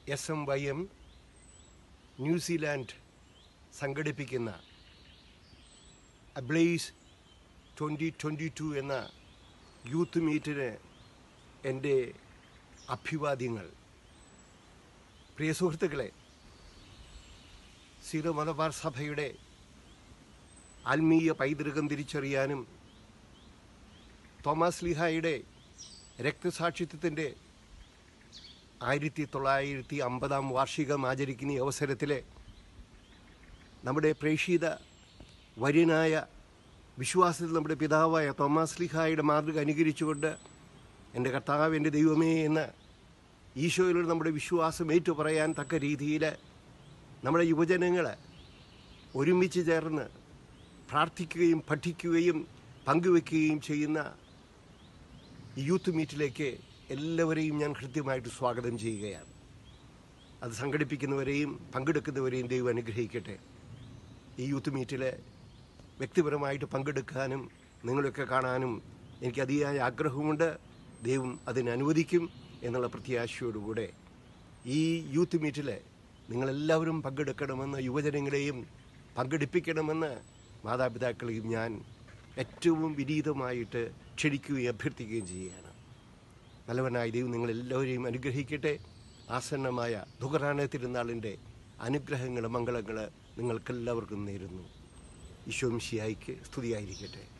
S M Y M New Zealand സംഘടിപ്പിക്കുന്ന Ablaze twenty twenty two എന്ന youth മീറ്റിന് എൻ്റെ അഭിവാദ്യങ്ങൾ പ്രിയ സുഹൃത്തുക്കളെ സീറോ മലബാർ സഭയുടെ ആത്മീയ പൈതൃകം തിരിച്ചറിയാനും തോമസ് ലിഹായുടെ രക്തസാക്ഷിത്വത്തിൻ്റെ ആയിരത്തി തൊള്ളായിരത്തി അമ്പതാം വാർഷികം ആചരിക്കുന്ന ഈ അവസരത്തിൽ നമ്മുടെ പ്രേക്ഷിത വര്യനായ വിശ്വാസത്തിൽ നമ്മുടെ പിതാവായ തോമസ് ലിഹായുടെ മാതൃക അനുകരിച്ചുകൊണ്ട് എൻ്റെ കർത്താവ് എൻ്റെ ദൈവമേ എന്ന് ഈശോയിലൂടെ നമ്മുടെ വിശ്വാസം ഏറ്റുപറയാൻ തക്ക രീതിയിൽ നമ്മുടെ യുവജനങ്ങൾ ഒരുമിച്ച് ചേർന്ന് പ്രാർത്ഥിക്കുകയും പഠിക്കുകയും പങ്കുവെക്കുകയും ചെയ്യുന്ന ഈ യൂത്ത് മീറ്റിലേക്ക് എല്ലാവരെയും ഞാൻ കൃത്യമായിട്ട് സ്വാഗതം ചെയ്യുകയാണ് അത് സംഘടിപ്പിക്കുന്നവരെയും പങ്കെടുക്കുന്നവരെയും ദൈവം അനുഗ്രഹിക്കട്ടെ ഈ യൂത്ത് മീറ്റിൽ വ്യക്തിപരമായിട്ട് പങ്കെടുക്കാനും നിങ്ങളൊക്കെ കാണാനും എനിക്ക് അതിയായ ആഗ്രഹമുണ്ട് ദൈവം അതിന് അനുവദിക്കും എന്നുള്ള പ്രത്യാശയോടുകൂടെ ഈ യൂത്ത് മീറ്റിൽ നിങ്ങളെല്ലാവരും പങ്കെടുക്കണമെന്ന് യുവജനങ്ങളെയും പങ്കെടുപ്പിക്കണമെന്ന് മാതാപിതാക്കളെയും ഞാൻ ഏറ്റവും വിനീതമായിട്ട് ക്ഷണിക്കുകയും അഭ്യർത്ഥിക്കുകയും ചെയ്യുകയാണ് നല്ലവനായ ദൈവം നിങ്ങളെല്ലാവരെയും അനുഗ്രഹിക്കട്ടെ ആസന്നമായ ദുഹറാന തിരുനാളിൻ്റെ അനുഗ്രഹങ്ങൾ മംഗളങ്ങൾ നിങ്ങൾക്കെല്ലാവർക്കും നേരുന്നു ഈശോം ഷിയായിക്ക് സ്തുതിയായിരിക്കട്ടെ